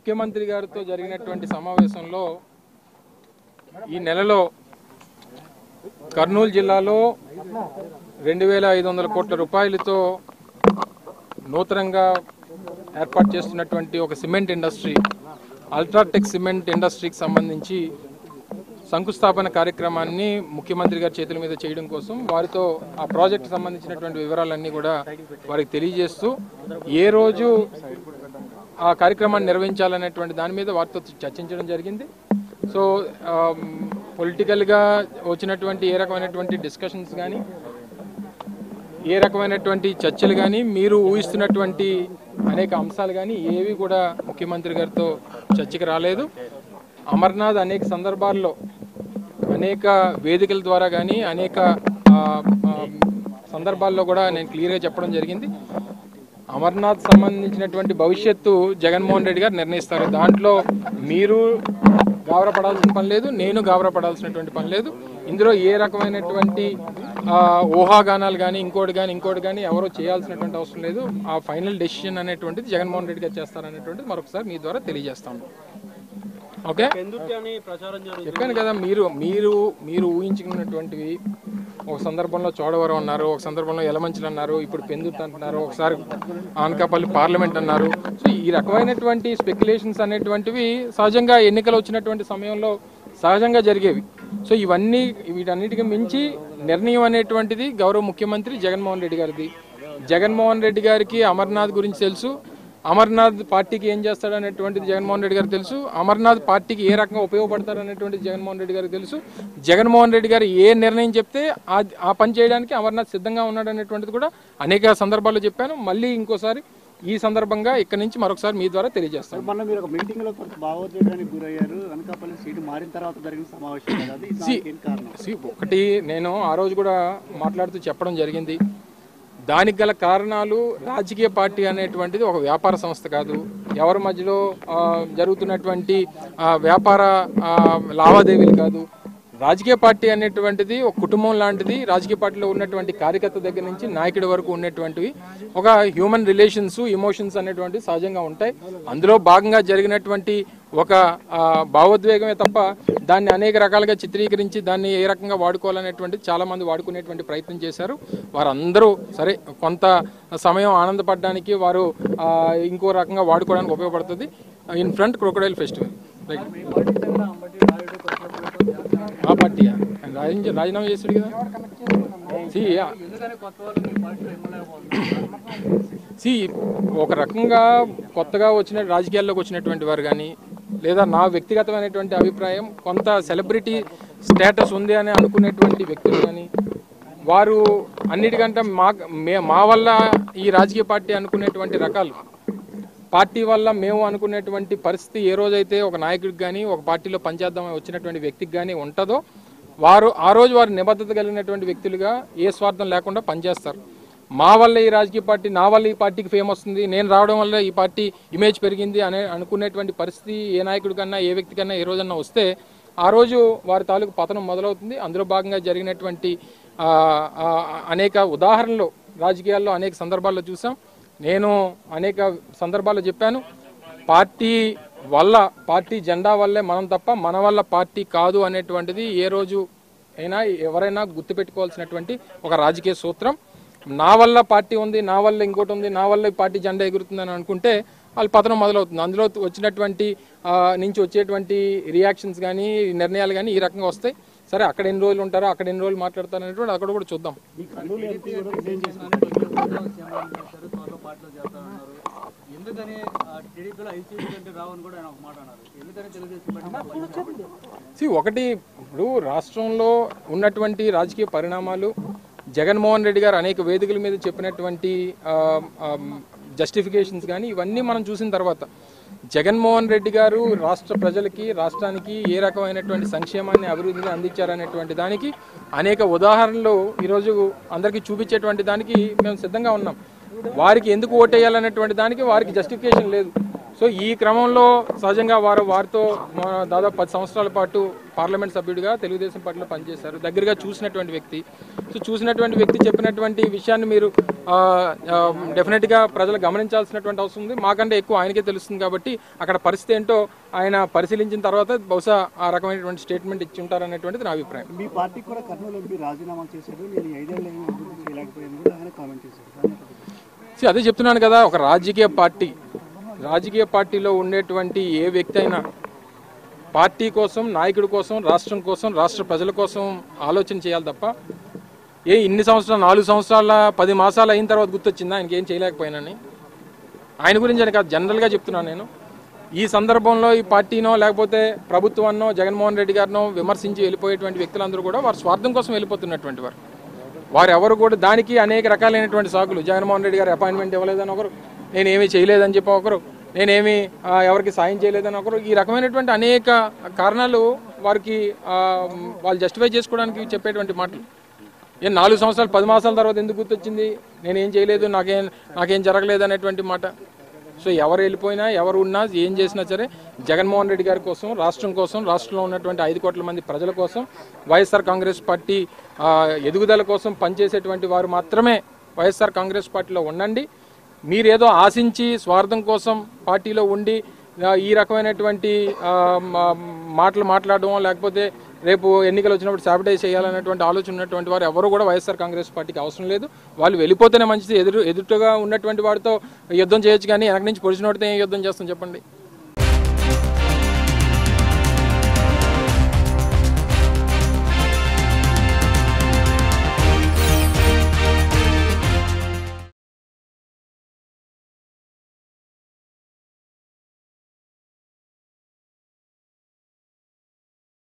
ముఖ్యమంత్రి గారితో జరిగినటువంటి సమావేశంలో ఈ నెలలో కర్నూలు జిల్లాలో రెండు వేల ఐదు వందల కోట్ల రూపాయలతో నూతనంగా ఏర్పాటు చేస్తున్నటువంటి ఒక సిమెంట్ ఇండస్ట్రీ అల్ట్రాటెక్ సిమెంట్ ఇండస్ట్రీకి సంబంధించి శంకుస్థాపన కార్యక్రమాన్ని ముఖ్యమంత్రి గారి చేతుల మీద చేయడం కోసం వారితో ఆ ప్రాజెక్ట్ సంబంధించినటువంటి వివరాలన్నీ కూడా వారికి తెలియజేస్తూ ఏ రోజు ఆ కార్యక్రమాన్ని నిర్వహించాలనేటువంటి దాని మీద వారితో చర్చించడం జరిగింది సో పొలిటికల్గా వచ్చినటువంటి ఏ రకమైనటువంటి డిస్కషన్స్ కానీ ఏ రకమైనటువంటి చర్చలు కానీ మీరు ఊహిస్తున్నటువంటి అనేక అంశాలు కానీ ఏవి కూడా ముఖ్యమంత్రి గారితో చర్చకి రాలేదు అమర్నాథ్ అనేక సందర్భాల్లో అనేక వేదికల ద్వారా కానీ అనేక ఆ, ఆ, సందర్భాల్లో కూడా నేను క్లియర్గా చెప్పడం జరిగింది అమర్నాథ్ సంబంధించినటువంటి భవిష్యత్తు జగన్మోహన్ రెడ్డి గారు నిర్ణయిస్తారు దాంట్లో మీరు గాబరపడాల్సిన పని లేదు నేను గాబరపడాల్సినటువంటి పని లేదు ఇందులో ఏ రకమైనటువంటి ఆ, ఊహాగానాలు కానీ ఇంకోటి కానీ ఇంకోటి కానీ ఎవరో చేయాల్సినటువంటి అవసరం లేదు ఆ ఫైనల్ డెసిషన్ అనేటువంటిది జగన్మోహన్ రెడ్డి గారు చేస్తారనేటువంటిది మరొకసారి మీ ద్వారా తెలియజేస్తాను ఓకే పెందుర్తి అని ప్రచారం జరుగుతుంది చెప్పాను కదా మీరు మీరు మీరు ఊహించుకున్నటువంటివి ఒక సందర్భంలో చోడవరం అన్నారు ఒక సందర్భంలో ఎలమంచిలు అన్నారు ఇప్పుడు పెందుర్తి అంటున్నారు ఒకసారి ఆనకాపల్లి పార్లమెంట్ అన్నారు సో ఈ రకమైనటువంటి స్పెక్యులేషన్స్ అనేటువంటివి సహజంగా ఎన్నికలు వచ్చినటువంటి సమయంలో సహజంగా జరిగేవి సో ఇవన్నీ వీటన్నిటికి మించి నిర్ణయం అనేటువంటిది గౌరవ ముఖ్యమంత్రి జగన్మోహన్ రెడ్డి గారిది జగన్మోహన్ రెడ్డి గారికి అమర్నాథ్ గురించి తెలుసు అమర్నాథ్ పార్టీకి ఏం చేస్తాడు అనేటువంటిది జగన్మోహన్ రెడ్డి గారికి తెలుసు అమర్నాథ్ పార్టీకి ఏ రకంగా ఉపయోగపడతారు అనేటువంటిది జగన్మోహన్ రెడ్డి గారికి తెలుసు జగన్మోహన్ రెడ్డి గారు ఏ నిర్ణయం చెప్తే ఆ ఆ పని చేయడానికి అమర్నాథ్ సిద్ధంగా ఉన్నాడు అనేటువంటిది కూడా అనేక సందర్భాల్లో చెప్పాను మళ్ళీ ఇంకోసారి ఈ సందర్భంగా ఇక్కడి నుంచి మరొకసారి మీ ద్వారా తెలియజేస్తాను మొన్న మీరు ఒక మీటింగ్ లో కొంత భావోద్వేగానికి గురయ్యారు అనకాపల్లి సీటు మారిన తర్వాత జరిగిన సమావేశం కదా అది దానికి ఏం కారణం See, ఒకటి నేను ఆ రోజు కూడా మాట్లాడుతూ చెప్పడం జరిగింది దానికి గల కారణాలు రాజకీయ పార్టీ అనేటువంటిది ఒక వ్యాపార సంస్థ కాదు ఎవరి మధ్యలో ఆ, జరుగుతున్నటువంటి ఆ, వ్యాపార ఆ, లావాదేవీలు కాదు రాజకీయ పార్టీ అనేటువంటిది ఒక కుటుంబం లాంటిది రాజకీయ పార్టీలో ఉన్నటువంటి కార్యకర్త దగ్గర నుంచి నాయకుడి వరకు ఉన్నటువంటివి ఒక హ్యూమన్ రిలేషన్స్ ఇమోషన్స్ అనేటువంటివి సహజంగా ఉంటాయి అందులో భాగంగా జరిగినటువంటి ఒక ఆ, భావోద్వేగమే తప్ప దాన్ని అనేక రకాలుగా చిత్రీకరించి దాన్ని ఏ రకంగా వాడుకోవాలనేటువంటిది చాలా మంది వాడుకునేటువంటి ప్రయత్నం చేశారు వారందరూ సరే కొంత సమయం ఆనందపడడానికి వారు ఆ, ఇంకో రకంగా వాడుకోవడానికి ఉపయోగపడుతుంది in front crocodile festival right ఆ పార్టీయా ఆయన రాజీ రాజీనామా చేశాడు కదా See, yeah. సి ఒక రకంగా కొత్తగా వచ్చిన రాజకీయాల్లోకి వచ్చినటువంటి వారు కానీ లేదా నా వ్యక్తిగతమైనటువంటి అభిప్రాయం కొంత సెలబ్రిటీ స్టేటస్ ఉంది అని అనుకునేటువంటి వ్యక్తులు కానీ వారు అన్నిటికంటే మా మే- మా వల్ల ఈ రాజకీయ పార్టీ అనుకునేటువంటి రకాలు పార్టీ వల్ల మేము అనుకునేటువంటి పరిస్థితి ఏ రోజైతే ఒక నాయకుడికి కానీ ఒక పార్టీలో పనిచేద్దామని వచ్చినటువంటి వ్యక్తికి కానీ ఉంటుందో వారు ఆ రోజు వారు నిబద్ధత కలిగినటువంటి వ్యక్తులుగా ఏ స్వార్థం లేకుండా పనిచేస్తారు మా వల్ల ఈ రాజకీయ పార్టీ నా వల్ల ఈ పార్టీకి ఫేమ్ వస్తుంది నేను రావడం వల్ల ఈ పార్టీ ఇమేజ్ పెరిగింది అనే అనుకునేటువంటి పరిస్థితి ఏ నాయకుడికన్నా ఏ వ్యక్తికన్నా ఏ రోజన్నా వస్తే ఆ రోజు వారి తాలూకు పతనం మొదలవుతుంది అందులో భాగంగా జరిగినటువంటి ఆ, ఆ, అనేక ఉదాహరణలు రాజకీయాల్లో అనేక సందర్భాల్లో చూసాం నేను అనేక సందర్భాల్లో చెప్పాను పార్టీ వల్ల పార్టీ జెండా వల్లే మనం తప్ప మన వల్ల పార్టీ కాదు అనేటువంటిది ఏ రోజు అయినా ఎవరైనా గుర్తుపెట్టుకోవాల్సినటువంటి ఒక రాజకీయ సూత్రం నా వల్ల పార్టీ ఉంది నా వల్ల ఇంకోటి ఉంది నా వల్ల ఈ పార్టీ జెండా ఎగురుతుందని అనుకుంటే వాళ్ళు పతనం మొదలవుతుంది అందులో వచ్చినటువంటి ఆ, నుంచి వచ్చేటువంటి రియాక్షన్స్ కానీ నిర్ణయాలు కానీ ఈ రకంగా వస్తాయి సరే అక్కడ ఎన్ని రోజులు ఉంటారో అక్కడ ఎన్ని రోజులు మాట్లాడతారు అనేటువంటి అక్కడ కూడా చూద్దాం ఈ కర్నూలు ఎంపీ కూడా రిజైన్ చేసుకున్నారు త్వరలో పార్టీలో చేస్తానన్నారు ఎందుకని టీడీపీలో ఐసీపీ కంటే రావని కూడా ఆయన ఒక మాట అన్నారు ఎందుకని తెలుగుదేశం పార్టీ సి ఒకటి ఇప్పుడు రాష్ట్రంలో ఉన్నటువంటి రాజకీయ పరిణామాలు జగన్మోహన్ రెడ్డి గారు అనేక వేదికల మీద చెప్పినటువంటి జస్టిఫికేషన్స్ కానీ ఇవన్నీ మనం చూసిన తర్వాత జగన్మోహన్ రెడ్డి గారు రాష్ట్ర ప్రజలకి రాష్ట్రానికి ఏ రకమైనటువంటి సంక్షేమాన్ని అభివృద్ధిని అందించారనేటువంటి దానికి అనేక ఉదాహరణలు ఈరోజు అందరికీ చూపించేటువంటి దానికి మేము సిద్ధంగా ఉన్నాం వారికి ఎందుకు ఓటేయాలనేటువంటి దానికి వారికి జస్టిఫికేషన్ లేదు సో ఈ క్రమంలో సహజంగా వారు వారితో మా దాదాపు పది సంవత్సరాల పాటు పార్లమెంట్ సభ్యుడిగా తెలుగుదేశం పార్టీలో పనిచేశారు దగ్గరగా చూసినటువంటి వ్యక్తి సో చూసినటువంటి వ్యక్తి చెప్పినటువంటి విషయాన్ని మీరు ఆ, ఆ, డెఫినెట్గా ప్రజలు గమనించాల్సినటువంటి అవసరం ఉంది మాకంటే ఎక్కువ ఆయనకే తెలుస్తుంది కాబట్టి అక్కడ పరిస్థితి ఏంటో ఆయన పరిశీలించిన తర్వాత బహుశా ఆ రకమైనటువంటి స్టేట్మెంట్ ఇచ్చి ఉంటారనేటువంటిది నా అభిప్రాయం మీ పార్టీకి కూడా కర్నూలు ఎంపీ రాజీనామా చేశాడు నేను ఈ ఐదేళ్ళు ఏమీ అభివృద్ధి చేయలేకపోయాను కూడా ఆయన కామెంట్ చేశాడు దాన్ని ఎట్లా See, అదే చెప్తున్నాను కదా ఒక రాజకీయ పార్టీ రాజకీయ పార్టీలో ఉండేటువంటి ఏ వ్యక్తి అయినా పార్టీ కోసం నాయకుడి కోసం రాష్ట్రం కోసం రాష్ట్ర ప్రజల కోసం ఆలోచన చేయాలి తప్ప ఏ ఇన్ని సంవత్సరాలు నాలుగు సంవత్సరాల పది మాసాలు అయిన తర్వాత గుర్తొచ్చిందా ఆయనకి ఏం చేయలేకపోయానని ఆయన గురించి అని కాదు జనరల్గా చెప్తున్నాను నేను ఈ సందర్భంలో ఈ పార్టీనో లేకపోతే ప్రభుత్వాన్నో జగన్మోహన్ రెడ్డి గారినో విమర్శించి వెళ్ళిపోయేటువంటి వ్యక్తులందరూ కూడా వారి స్వార్థం కోసం వెళ్ళిపోతున్నటువంటి వారు వారు ఎవరు కూడా దానికి అనేక రకాలైనటువంటి సాకులు జగన్మోహన్ రెడ్డి గారు అపాయింట్మెంట్ ఇవ్వలేదని ఒకరు నేనేమీ చేయలేదని చెప్పి ఒకరు నేనేమి ఆ, ఎవరికి సాయం చేయలేదని ఒకరు ఈ రకమైనటువంటి అనేక కారణాలు వారికి ఆ, వాళ్ళు జస్టిఫై చేసుకోవడానికి చెప్పేటువంటి మాటలు ఏం నాలుగు సంవత్సరాలు పది మాసాల తర్వాత ఎందుకు గుర్తొచ్చింది నేనేం చేయలేదు నాకేం నాకేం జరగలేదు అనేటువంటి మాట సో ఎవరు వెళ్ళిపోయినా ఎవరు ఉన్నా ఏం చేసినా సరే జగన్మోహన్ రెడ్డి గారి కోసం రాష్ట్రం కోసం రాష్ట్రంలో ఉన్నటువంటి ఐదు కోట్ల మంది ప్రజల కోసం వైఎస్ఆర్ కాంగ్రెస్ పార్టీ ఆ, ఎదుగుదల కోసం పనిచేసేటువంటి వారు మాత్రమే వైఎస్ఆర్ కాంగ్రెస్ పార్టీలో ఉండండి మీరేదో ఆశించి స్వార్థం కోసం పార్టీలో ఉండి ఆ, ఈ రకమైనటువంటి ఆ, మా- మాటలు మాట్లాడడం లేకపోతే రేపు ఎన్నికలు వచ్చినప్పుడు సాబిటైజ్ చేయాలనేటువంటి ఆలోచన ఉన్నటువంటి వారు ఎవరు కూడా వైఎస్ఆర్ కాంగ్రెస్ పార్టీకి అవసరం లేదు వాళ్ళు వెళ్ళిపోతేనే మంచిది ఎదురు ఎదురుగా ఉన్నటువంటి వాడితో యుద్ధం చేయొచ్చు కానీ వెనక నుంచి పొడిచిన వాడితో ఏం యుద్ధం చేస్తాం చెప్పండి